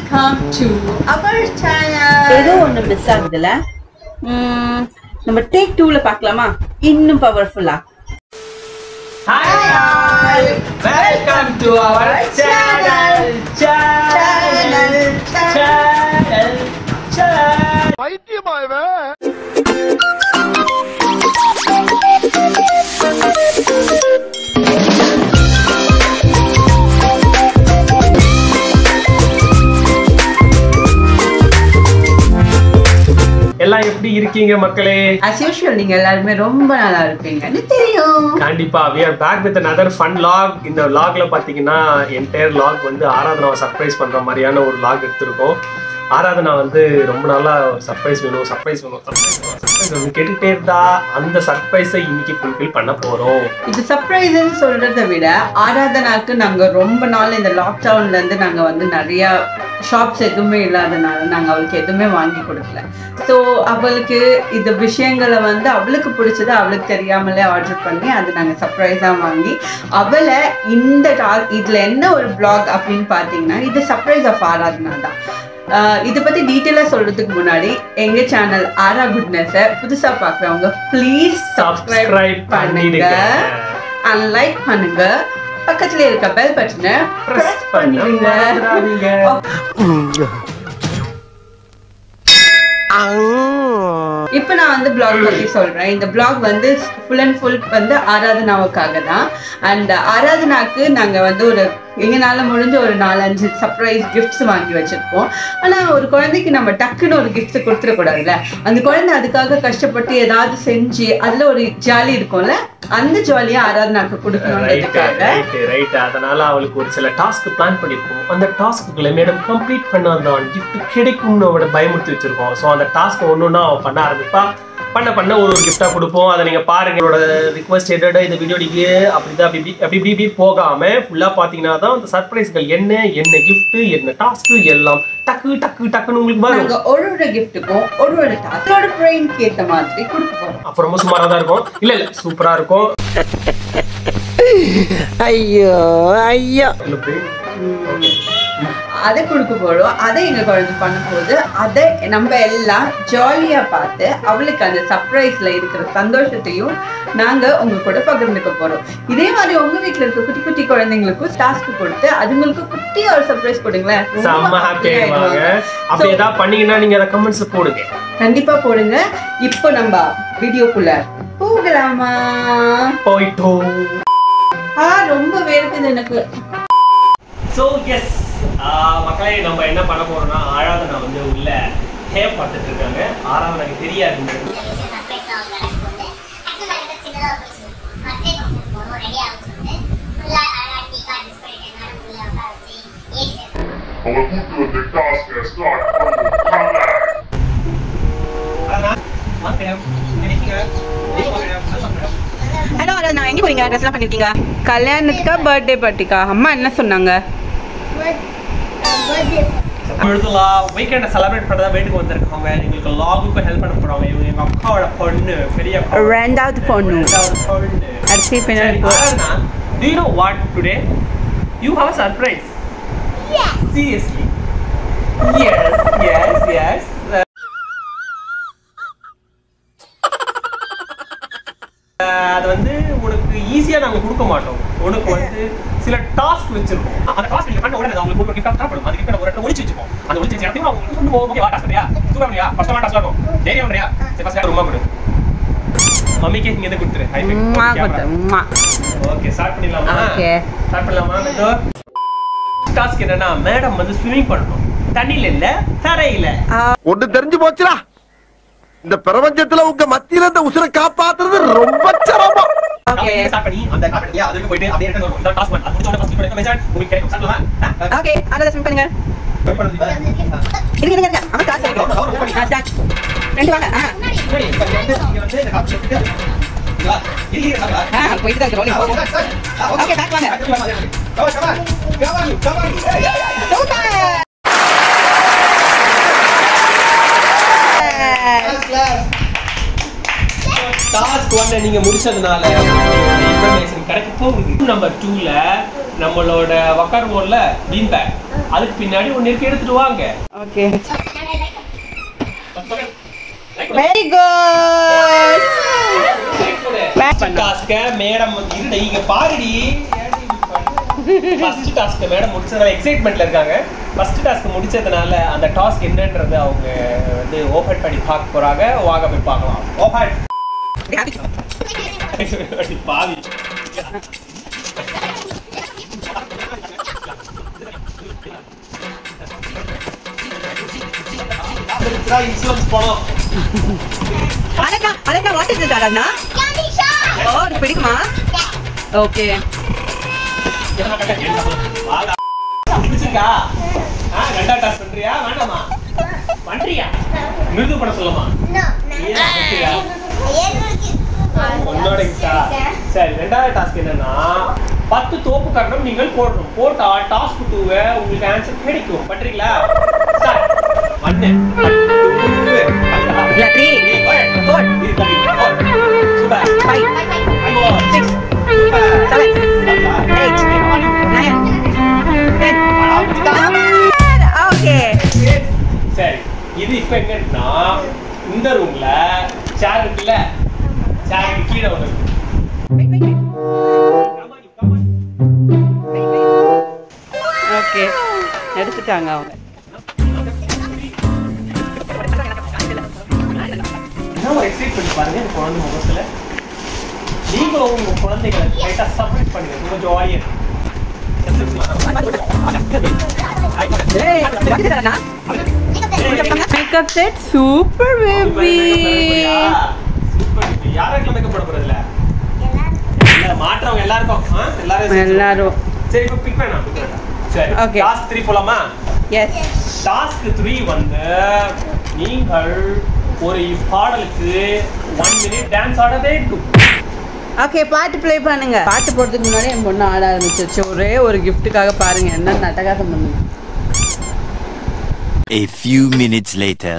Welcome to our ஏதோ channel ஒண்ணு miss ஆகுதுல ம், நம்ம டேக் டூல பார்க்கலாமா இன்னும் பவர்ஃபுல்லா Hi all! Welcome to our channel! Channel! Channel! Channel! எல்லாம் எப்படி இருக்கீங்க மக்களே as usual நீங்க எல்லாருமே ரொம்ப நல்லா இருப்பீங்கன்னு தெரியும் கண்டிப்பா we are back with another fun log இந்த லாக்ல பாத்தீங்கன்னா என்டையர் லாக் வந்து ஆராதனாவை சர்ப்ரைஸ் பண்ற மாதிரியான ஒரு லாக் எடுத்திருக்கோம் ஆராதனா வந்து ரொம்ப நாளா சர்ப்ரைஸ் வேணும் சர்ப்ரைஸ் வேணும் சர்ப்ரைஸ் வேணும் சர்ப்ரைஸ் வேணும் கேட்டுட்டே இருந்தா அந்த சர்ப்ரைஸை இன்னைக்கு ஃபுல்ஃபில் பண்ண போறோம் இது சர்ப்ரைஸ்ன்னு சொல்றதை விட ஆராதனாக்கு நாங்க ரொம்ப நாள் இந்த லாக்டவுன்ல இருந்து நாங்க வந்து நிறைய ஷாப்ஸ் எதுவுமே இல்லாதனால நாங்க அவளுக்கு எதுவுமே வாங்கி கொடுக்கல ஸோ அவளுக்கு இந்த விஷயங்களை வந்து அவளுக்கு பிடிச்சது அவளுக்கு தெரியாமலே ஆர்டர் பண்ணி அது நாங்க சர்ப்ரைஸா வாங்கி அவளை இந்த டா- இதுல என்ன ஒரு பிளாக் அப்படின்னு பாத்தீங்கன்னா இது சர்ப்ரைஸ் ஆஃப் ஆராதனா தான் ஆஹ் இதை பத்தி டீட்டெயிலா சொல்றதுக்கு முன்னாடி எங்க சேனல் ஆரா குட்னஸை புதுசா பாக்குறவங்க ப்ளீஸ் சப்ஸ்கிரைப் சப்ஸ்கிரைப் பண்ணுங்க பண்ணிடுங்க அண்ட் லைக் பண்ணுங்க பக்கத்துல இருக்க பெல் பட்டனை Press பிரஸ் பண்ண பண்ணிடுங்க மறந்துடாதீங்க. இப்போ நான் வந்து பிளாக் பத்தி சொல்றேன் இந்த பிளாக் வந்து ஃபுல் அண்ட் ஃபுல் வந்து ஆராதனாவுக்காக தான் அண்ட் ஆராதனாக்கு நாங்க வந்து ஒரு எங்கனால முடிஞ்ச ஒரு நாலஞ்சு சர்ப்ரைஸ் கிஃப்ட்ஸ் வாங்கி வச்சிருப்போம் ஆனா ஒரு குழந்தைக்கு நம்ம டக்குன்னு ஒரு கிஃப்ட் கொடுத்துடக்கூடாதுல்ல அந்த குழந்தை அதுக்காக கஷ்டப்பட்டு ஏதாவது செஞ்சு அதுல ஒரு ஜாலி இருக்கும்ல அந்த ஜாலியா ஆராதனாக்கு ரைட் கொடுக்கணுன்றதுக்காக ரைட் ரைட் அதனால அவளுக்கு ஒரு சில டாஸ்க் பிளான் பண்ணிருப்போம் அந்த டாஸ்க்குகளை மேடம் கம்ப்ளீட் பண்ண அந்த கிஃப்ட் கிடைக்கும்னு அவட பயமுறுத்தி வச்சிருக்கோம் ஸோ அந்த டாஸ்க் ஒன்னொன்னா அவ பண்ண ஆரம்பிப்பா பண்ண பண்ண ஒரு ஒரு கிஃப்டா கொடுப்போம் அதை நீங்க பாருங்க என்னோட ரிக்வஸ்ட் என்னோட இந்த வீடியோடிக்கு அப்படிதான் அப்படி இப்படி- அப்படி இப்படி இப்படி போகாம ஃபுல்லா பாத்தீங்கன்னா தான் அந்த சர்ப்ரைஸ்கள் என்ன என்ன gift என்ன டாஸ்க் எல்லாம் டக்கு டக்கு டக்குன்னு உங்களுக்கு வரும் நாங்க ஒரு ஒரு கிஃப்ட்டுக்கும் ஒரு ஒரு டாஸ்கோட பிரெயின்க்கு ஏத்த மாதிரி கொடுக்க போறோம் அப்ப ரொம்ப சுமாரா தான் இருக்கும் இல்ல இல்ல சூப்பரா இருக்கும் ஐயோ ஐயோ இல்ல brain. Okay. அதை கொடுக்க போறோம் அதை எங்க குழந்தை பண்ணும்போது அதை நம்ம எல்லாம் ஜாலியா பார்த்து அவளுக்கு அந்த சர்ப்ரைஸ்ல இருக்கிற சந்தோஷத்தையும் நாங்க உங்க கூட பகிர்ந்துக்க போறோம் இதே மாதிரி உங்க வீட்ல இருக்க குட்டி குட்டி குழந்தைங்களுக்கும் டாஸ்க் கொடுத்து அதுங்களுக்கு குட்டி ஒரு சர்ப்ரைஸ் கொடுங்களேன் ரொம்ப செம்ம ஹாப்பி happy ஆயிடுவாங்க ஆயிடுவாங்க. அப்படி So- ஏதாவது பண்ணீங்கன்னா நீங்க அதை கமெண்ட்ஸ் போடுங்க கண்டிப்பா போடுங்க இப்போ நம்ம வீடியோக்குள்ள போகலாமா போயிட்டோம் ஆ ரொம்ப வேர்க்குது எனக்கு ஸோ எஸ் மக்களே நம்ம என்ன பண்ண போறோம்னா ஆராதனா வந்து உள்ள ஹேர் பார்த்துட்டு இருக்காங்க ஆராதனாக்கு தெரியாது இந்த அவங்க கூட்டு வந்து டாஸ்க ஸ்டார்ட் பண்ணுவாங்க ஹலோ நான் எங்க போறீங்க ட்ரெஸ் எல்லாம் பண்ணிருக்கீங்க கல்யாணத்துக்கா பர்த்டே பார்ட்டிக்கா அம்மா என்ன சொன்னாங்க பொழுதுலாம் வீக்கெண்டை செலிப்ரேட் பண்ணதான் வீட்டுக்கு வந்திருக்காங்க எங்களுக்கு லாகுக்கு ஹெல்ப் பண்ண போறாங்க இவங்க எங்க அக்காவோட பொண்ணு பெரிய அக்கா. ரெண்டாவது பொண்ணு ரெண்டாவது பொண்ணு அரிசி பின்னாடி சரி, போ. Aradhana do you know what today you have a surprise yes seriously yes yes yes அஹ் அது வந்து உனக்கு ஈஸியா நாங்க கொடுக்க மாட்டோம் உனக்கு வந்து சில டாஸ்க் வச்சிருக்கோம் அந்த டாஸ்க் நீங்க பண்ண உடனே அது உங்களுக்கு ஒரு கிஃப்ட் தரப்படும் அந்த கிஃப்ட் ஒரு இடத்துல ஒளிச்சு வச்சுப்போம் அந்த ஒளிச்சு வச்சு இடத்தையும் அவங்க கொண்டு போவோம் ஓகேவா டாஸ்க் பண்ணியா சூப்பர் பண்ணியா கஷ்டமா டாஸ்க் இருக்கும் தைரியம் பண்ணியா சரி ஃபர்ஸ்ட் ரூமா கொடு மம்மிக்கு இங்க இருந்து கொடுத்துரு ஹை உம்மா கொத்து, உம்மா. ஓகே ஸ்டார்ட் பண்ணிடலாமா Okay. ஸ்டார்ட் பண்ணலாமா மெதோ டாஸ்க் என்னன்னா மேடம் வந்து ஸ்விமிங் பண்ணணும் தண்ணியில இல்ல தரையில ஒண்ணு தெரிஞ்சு போச்சுடா இந்த பிரபஞ்சத்துல உங்க மத்தியில இந்த உசுரை காப்பாத்துறது ரொம்ப சிரமம் Okay. ஸ்டார்ட் பண்ணி அந்த காப்பி அதுக்கு போயிட்டு அப்படியே எடுத்து வரும். இதான் டாஸ்க் பண்ணு அது முடிச்ச உடனே ஃபர்ஸ்ட் பண்ணி மெசேஜ் உங்களுக்கு கிடைக்கும் ஸ்டார்ட் பண்ணலாம் ஓகே அதான் ஸ்விம் பண்ணுங்க இருங்க இருங்க இருங்க அவன் காசு இருக்கு ஆ, start. ரெண்டு வாங்க ஆ ஆ போயிட்டு தான் ரோலிங் ஓகே பேக் வாங்க டாஸ்க் ஒன்னை நீங்க முடிச்சதுனால இன்ஃபர்மேஷன் கிடைக்க போகுது நம்பர் டூல நம்மளோட உக்காருவோம்ல பீன் பேக் அதுக்கு பின்னாடி ஒன்னு இருக்கு எடுத்துட்டு வாங்க okay very good task madam இருந்த இங்க பாருடி ஃபர்ஸ்ட் டாஸ்க் மேடம் முடிச்சதால எக்ஸைட்மெண்ட்ல இருக்காங்க ஃபர்ஸ்ட் டாஸ்க் முடிச்சதுனால அந்த டாஸ்க் என்னன்றது அவங்க வந்து ஓபன் பண்ணி பார்க்க போறாங்க வாங்க போய் பார்க்கலாம் ஓபன் பாவி இன்சூரன்ஸ் பணம் அழகா அழகா வாட் இஸ் இட் அண்ணா ஓ உனக்கு பிடிக்குமா ஓகே வாடா. பிடிச்சிருக்கா ஆ, ரெண்டா டாஸ் பண்றியா வேண்டாமா பண்றியா மிருது பண்ண சொல்லமா ஏன் பண்றியா? உன்னோட இஷ்டா சரி ரெண்டாவது டாஸ்க் என்னன்னா பத்து தோப்பு கட்டணம் நீங்கள் போடணும் போட்டா டாஸ்க் டூவை உங்களுக்கு ஆன்சர் கிடைக்கும் பண்றீங்களா சார் ஒன்னு இல்ல three four super five six seven eight nine ten okay சரி இது இப்ப எங்கன்னா இந்த ரூம்ல சேர் இருக்குல்ல சேருக்கு கீழே ஒண்ணு இருக்கு Come on, come on. Okay எடுத்துட்டாங்க அவங்க என்ன ஒரு எக்ஸைட் பாருங்க இந்த குழந்தை முகத்துல நீங்களும் உங்க குழந்தைகளை லைட்டா சப்மிட் பண்ணுங்க ரொம்ப ஜாலியா அண்ணா மேக்கப் செட் சூப்பர் பேபி யாருக்கு மேக்கப் போட போறதுல இல்ல மாற்றவங்க எல்லாருக்கும் ஆ? எல்லாரும் சேர்த்து. எல்லாரும் சரி இப்போ பிக் வேணாம் pick வேணாம் சரி Okay. டாஸ்க் த்ரீ போலாமா எஸ் டாஸ்க் த்ரீ வந்து நீங்கள் ஒரு பாடலுக்கு ஒன் மினிட் டான்ஸ் ஆட வேண்டும் ஓகே பாட்டு ப்ளே பண்ணுங்க பாட்டு போடுறதுக்கு முன்னாடி என் பொண்ணு ஆட ஆரம்பிச்சிருச்சு ஒரே ஒரு கிஃப்ட்டுக்காக பாருங்க என்ன நட்டகாசம் பண்ணுங்க A few minutes later.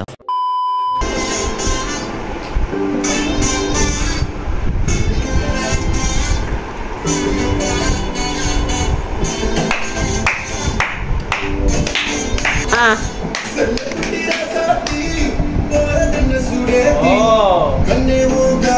ஆ ஓ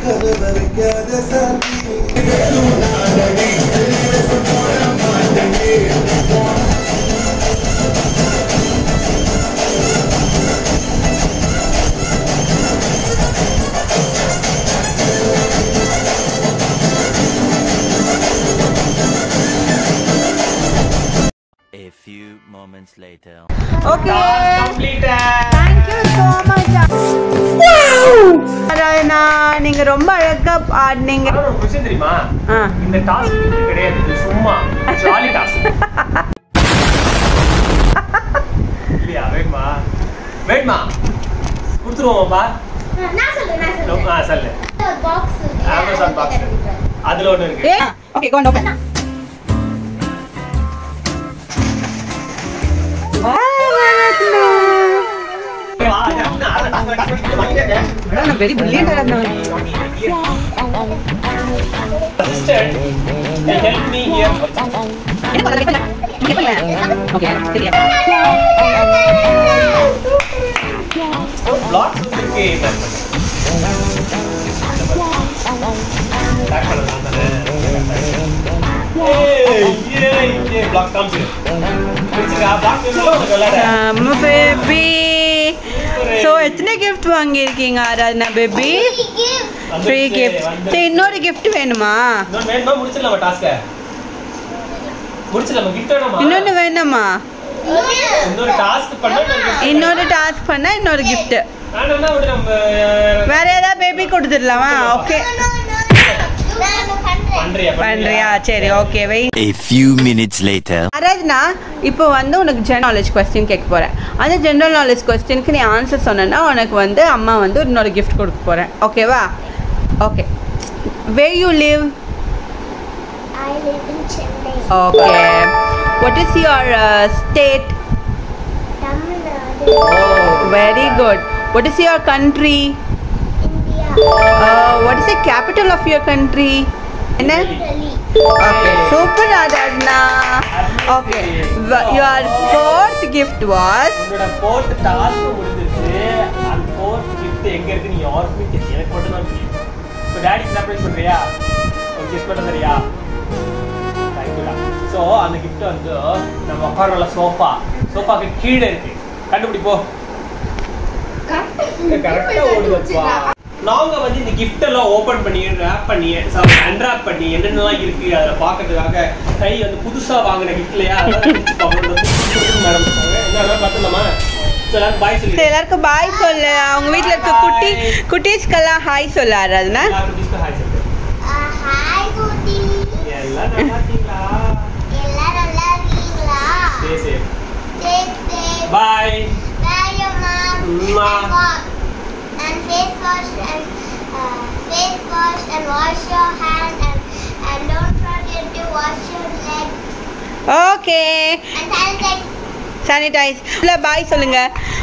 A few moments later. Okay completed thank you so much அராயணா நீங்க ரொம்ப அழகா ஆடினீங்க ஆனா ஒரு கொஸ்டின் தெரியுமா ஆ இந்த டாஸ்க் இது கிடையாது இது சும்மா ஜாலி டாஸ்க் இல்லையா வேணுமா வேணுமா கொடுத்துருவோமாப்பா ஆ சொல்லு அமேசான் பாக்ஸ் அதுல ஒண்ணு இருக்கு ஏ okay go open very brilliant Assistant, they help me here. என்ன பண்ணல இங்க பண்ணல ஓகே சரியா Blocks இருக்கு Back பண்ணலாம் தானே? ஏய், ஏய், ஏய், block காமிச்சிரு. பிடிச்சிருக்கா? block இருந்தாலும் உனக்கு விளையாட. பேபி ஸோ எத்தனை கிஃப்ட் வாங்கியிருக்கீங்க ஆராதனா பேபி த்ரீ வந்துருச்சு, கிஃப்ட் வந்துருச்சு. சரி இன்னொரு கிஃப்ட் வேணுமா இன்னொன்னு வேணுமா? முடிச்சிடலாமா task அ? முடிச்சிடலாமா? gift வேணுமா? இன்னொன்று வேணுமா இன்னொரு task பண்ணா இன்னொரு gift இன்னொரு டாஸ்க் பண்ணா இன்னொரு கிஃப்ட் வேணும்னா விடு, நம்ம அஹ், வேற ஏதாவது பேபி கொடுத்துடலாமா ஓகே பண்றியா பண்றியா சரி okay wait A few minutes later. Aradhana இப்போ வந்து உனக்கு ஜெனரல் நாலேஜ் கொஸ்டின் கேட்க போகிறேன் அந்த ஜெனரல் நாலேஜ் கொஸ்டினுக்கு நீ ஆன்சர் சொன்னேன்னா உனக்கு வந்து அம்மா வந்து இன்னொரு கிஃப்ட் கொடுக்க போகிறேன் ஓகேவா okay where you live I live in Chennai, okay what is your state Tamil Nadu, very good what is your country India, what is the capital of your country என்ன Delhi, okay super Aradhana okay your fourth gift was உன்னோட fourth task முடிஞ்சிருச்சு அந்த fourth gift எங்க இருக்கு நீ யாருக்குமே தெரியும் எனக்கு மட்டும் தான் தெரியும் ஸோ டேடி சர்ப்ரைஸ் பண்றியா ஒரு கிஃப்ட் பண்ண சரியா தேங்க்யூடா ஸோ அந்த கிஃப்ட் வந்து நம்ம உட்காரோல சோஃபா சோஃபாக்கு கீழே இருக்கு கண்டுபிடிப்போ கரெக்டா ஓடுதப்பா நாங்க வந்து இந்த கிஃப்ட் எல்லாம் ஓபன் பண்ணி ரேப் பண்ணி அன்ராப் பண்ணி என்னென்னலாம் இருக்கு அதுல பாக்கிறதுக்காக கை வந்து புதுசா வாங்கின கிஃப்ட்லயா மேடம் என்ன பார்த்துலாமா எல்லாரும் பாய் சொல்லி எல்லாருக்கும் பாய் சொல்லு அவங்க வீட்ல இருக்க குட்டி குட்டீஸ்க்கெல்லாம் ஹாய் சொல்லு ஆராத்னா எல்லாருக்கும் ஹாய் சொல்லு ஹாய் குட்டி எல்லாம் நல்லா இருக்கீங்களா எல்லாரும் நல்லா இருக்கீங்களா சரி சரி சரி சரி bye Bye, your mom. Mwah. And, wa- and face wash and uh, face wash and wash your hand and and don't forget to wash your legs okay and sanitize. Sanitize bye சொல்லுங்க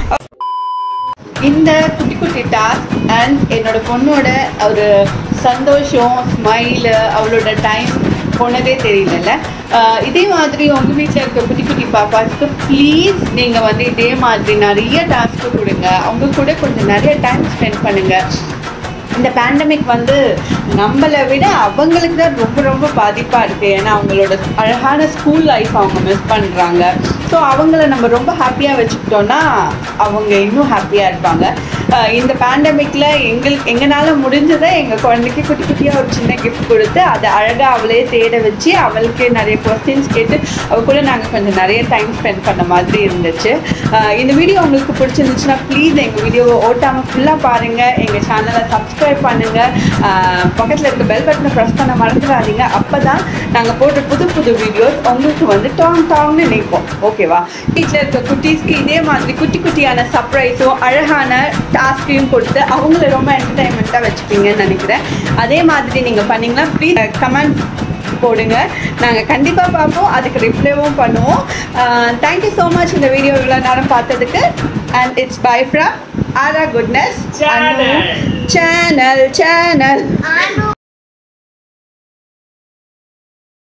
இந்த குட்டி குட்டி task and என்னோட பொண்ணோட ஒரு சந்தோஷம் smile அவளோட time போனதே தெரியலல்ல ஆஹ் இதே மாதிரி உங்கள் வீட்டில் இருக்க குட்டி குட்டி பாப்பாஸ்க்கு ப்ளீஸ் நீங்கள் வந்து இதே மாதிரி நிறைய டாஸ்க்கு கொடுங்க அவங்க கூட கொஞ்சம் நிறைய டைம் ஸ்பெண்ட் பண்ணுங்கள் இந்த பேண்டமிக் வந்து நம்மளை விட அவங்களுக்கு தான் ரொம்ப ரொம்ப பாதிப்பாக இருக்குது ஏன்னா அவங்களோட அழகான ஸ்கூல் லைஃப் அவங்க மிஸ் பண்ணுறாங்க ஸோ அவங்கள நம்ம ரொம்ப ஹாப்பியாக வச்சுக்கிட்டோன்னா அவங்க இன்னும் ஹாப்பியாக இருப்பாங்க ஆஹ் இந்த பேண்டமிக்கில் எங்களுக்கு எங்களால் முடிஞ்சதை எங்கள் குழந்தைக்கு குட்டி குட்டியாக ஒரு சின்ன கிஃப்ட் கொடுத்து அதை அழகாக அவளே தேட வச்சு அவளுக்கு நிறைய கொஸ்டின்ஸ் கேட்டு அவ கூட நாங்கள் கொஞ்சம் நிறைய டைம் ஸ்பெண்ட் பண்ண மாதிரி இருந்துச்சு ஆஹ் இந்த வீடியோ உங்களுக்கு பிடிச்சிருந்துச்சுன்னா ப்ளீஸ் எங்கள் வீடியோவை ஓட்டாமல் ஃபுல்லாக பாருங்கள் எங்கள் சேனலை சப்ஸ்கிரைப் பண்ணுங்கள் பக்கத்தில் இருக்க பெல் பட்டனை ப்ரெஸ் பண்ண மறந்துடாதீங்க அப்போ தான் நாங்கள் போடுற புது புது வீடியோஸ் உங்களுக்கு வந்து டாங் டாங்னு நினைப்போம் ஓகேவா வீட்டில் இருக்க குட்டீஸ்க்கு இதே மாதிரி குட்டி குட்டியான சர்ப்ரைஸும் அழகான டாஸ்கையும் கொடுத்து அவங்கள ரொம்ப என்டர்டைன்மெண்ட்டாக வச்சுப்பீங்கன்னு நினைக்கிறேன் அதே மாதிரி நீங்கள் பண்ணீங்கன்னா ப்ளீஸ் கமெண்ட் போடுங்க நாங்கள் கண்டிப்பாக பார்ப்போம் அதுக்கு ரிப்ளைவும் பண்ணுவோம் தேங்க்யூ ஸோ மச் இந்த வீடியோ இவ்வளோ நேரம் பார்த்ததுக்கு and it's bye from Aara goodness Channel. Channel channel Anu.